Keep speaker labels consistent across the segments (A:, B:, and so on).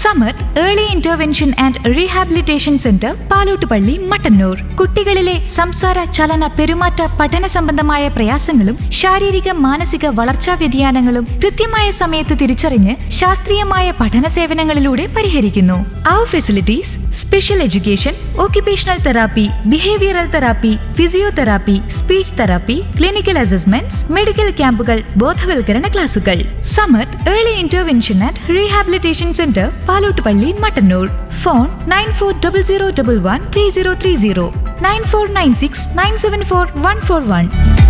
A: Samar early intervention and rehabilitation centre Palottupalli Mattannur കുട്ടികളിലെ സംസാര ചലന പെരുമാറ്റ പഠന സംബന്ധമായ പ്രയാസങ്ങളും ശാരീരിക മാനസിക വളർച്ചാ വ്യതിയാനങ്ങളും കൃത്യമായ സമയത്ത് തിരിച്ചറിഞ്ഞ് ശാസ്ത്രീയമായ പഠന സേവനങ്ങളിലൂടെ പരിഹരിക്കുന്നു our facilities special education occupational therapy behavioural therapy physiotherapy speech therapy clinical assessments medical ക്യാമ്പുകൾ ബോധവൽക്കരണ ക്ലാസുകൾ Samath early intervention and rehabilitation centre Palottupalli Mattannur phone nine four double zero double one three zero three zero nine four nine six nine seven four one four one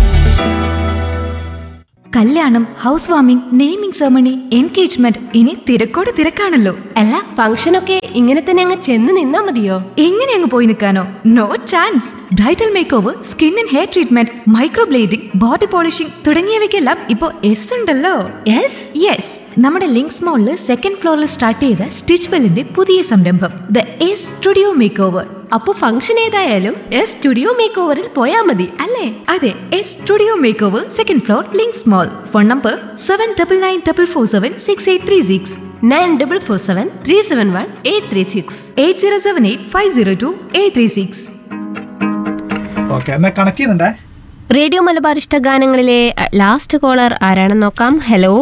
A: കല്യാണം house warming naming ceremony engagement ഇനി തിരക്കോട് തിരക്കാണല്ലോ
B: അല്ല ഫംഗ്ഷനൊക്കെ ഇങ്ങനെ തന്നെ അങ്ങ് ചെന്ന് നിന്നാ മതിയോ
A: എങ്ങനെ അങ്ങ് പോയി നിൽക്കാനോ no chance bridal make over skin and hair treatment microblading body polishing തുടങ്ങിയവയ്ക്കെല്ലാം ഇപ്പോൾ എസ് ഉണ്ടല്ലോ
B: യെസ്
A: യെസ് നമ്മുടെ ലിങ്ക്സ് മോളിൽ സെക്കൻഡ് ഫ്ലോറിൽ സ്റ്റാർട്ട് ചെയ്ത സ്റ്റിച്ച് വെല്ലിന്റെ പുതിയ സംരംഭം the S studio make over
B: അപ്പൊ ഫംഗ്ഷൻ ഏതായാലും എസ് സ്റ്റുഡിയോ മേക്ക് ഓവറിൽ പോയാ മതി അല്ലേ
A: അതെ S studio make over second floor links mall phone number seven double nine double four seven six eight three six
B: nine double four seven three seven one eight three six
A: eight zero seven eight five zero two eight three six
C: okay എന്നാ connect ചെയ്യുന്നുണ്ടേ
B: radio Malabar ഇഷ്ട ഗാനങ്ങളിലെ last collar ആരാണെന്ന് നോക്കാം hello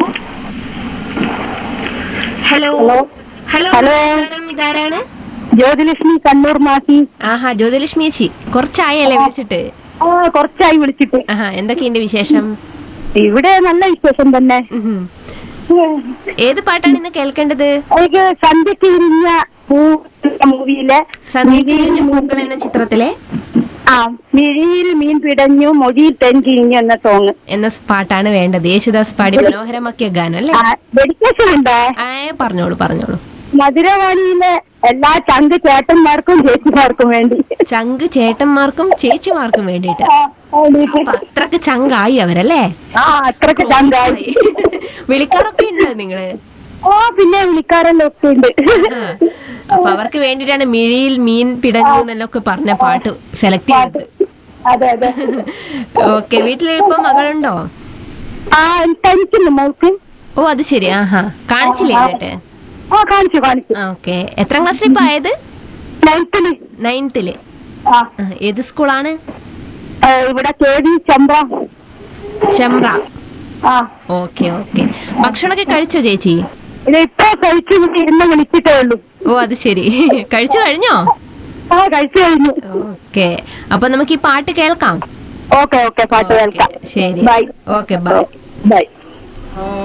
B: hello hello
D: hello.
B: ഇതാരാണ്
D: ജ്യോതിലക്ഷ്മി കണ്ണൂർ മാസി
B: ആഹാ ജ്യോതിലക്ഷ്മി ചേച്ചി കുറച്ചായല്ലേ വിളിച്ചിട്ട്
D: ആ കുറച്ചായി വിളിച്ചിട്ട്
B: ആഹാ എന്തൊക്കെയുണ്ട് വിശേഷം
D: ഇവിടെ നല്ല വിശേഷം തന്നെ
B: ഉഹും. ഏത് പാട്ടാണ് ഇന്ന് കേൾക്കേണ്ടത്
D: എനിക്ക് സന്ധ്യക്ക് വിരിഞ്ഞ പൂ മൂവിയിലെ
B: സന്ധ്യയിലെ പൂക്കൾ എന്ന ചിത്രത്തിലെ
D: ആ മിഴിയിൽ മീൻ പിടഞ്ഞു മൊഴിയിൽ തെഞ്ചിഞ്ഞു എന്ന സോങ്
B: എന്ന പാട്ടാണ് വേണ്ടത് യേശുദാസ് പാടി മനോഹരമാക്കിയ ഗാനം അല്ലേ
D: ഡെഡിക്കേഷൻ ഉണ്ടോ
B: ആ പറഞ്ഞോളൂ പറഞ്ഞോളൂ
D: മധുരവാണിയിലെ എല്ലാ ചങ്ക് ചേട്ടന്മാർക്കും ചേച്ചിമാർക്കും വേണ്ടി
B: ചങ്ക് ചേട്ടന്മാർക്കും ചേച്ചിമാർക്കും വേണ്ടിയിട്ട്
D: ആ, വേണ്ടിയിട്ട്.
B: അപ്പൊ അത്രക്ക് ചങ്കായി അവരല്ലേ
D: ആ അത്രക്ക് ചങ്കായി
B: വിളിക്കാറൊക്കെ ഉണ്ട് നിങ്ങള്
D: ഓ പിന്നെ വിളിക്കാറെല്ലാം ഒക്കെ ഉണ്ട്
B: ആ. അപ്പൊ അവർക്ക് വേണ്ടിയിട്ടാണ് മിഴിയിൽ മീൻ പിടഞ്ഞു എന്നൊക്കെ പറഞ്ഞ പാട്ട് സെലക്ട് ചെയ്തത്
D: അതെ അതെ
B: ഓക്കെ വീട്ടിൽ ഇപ്പൊ മകളുണ്ടോ
D: ആ തനിക്കുന്നു മോൾക്ക്
B: ഓ അത് ശരി ആഹാ കാണിച്ചില്ലേ എന്നിട്ട്
D: ആ കാണിച്ചു കാണിച്ചു
B: ഓക്കെ എത്രാം ക്ലാസ്സിൽ ഇപ്പൊ ആയത്
D: നൈറ്റില്
B: നയൻത്തില്
D: ആ
B: ആ, ഏത് സ്കൂളാണ്
D: ഏ, ഇവിടെ കെ വി ചമ്പ്ര
B: ചെമ്പ്ര
D: ആ
B: ഓക്കെ ഓക്കെ ഭക്ഷണമൊക്കെ കഴിച്ചോ ചേച്ചി
D: ഇത് ഇപ്പൊ കഴിച്ചു ഇരുന്ന് വിളിച്ചിട്ടേ ഉള്ളൂ
B: ഓ അത് ശരി കഴിച്ചു കഴിഞ്ഞോ
D: ആ കഴിച്ചു കഴിഞ്ഞു
B: ഓക്കെ അപ്പൊ നമുക്ക് ഈ പാട്ട് കേൾക്കാം
D: ഓക്കെ ഓക്കെ പാട്ട്
B: ഓക്കേ,
D: കേൾക്കാം
B: ശരി
D: ബൈ
B: ഓക്കെ ബൈ
D: ബൈ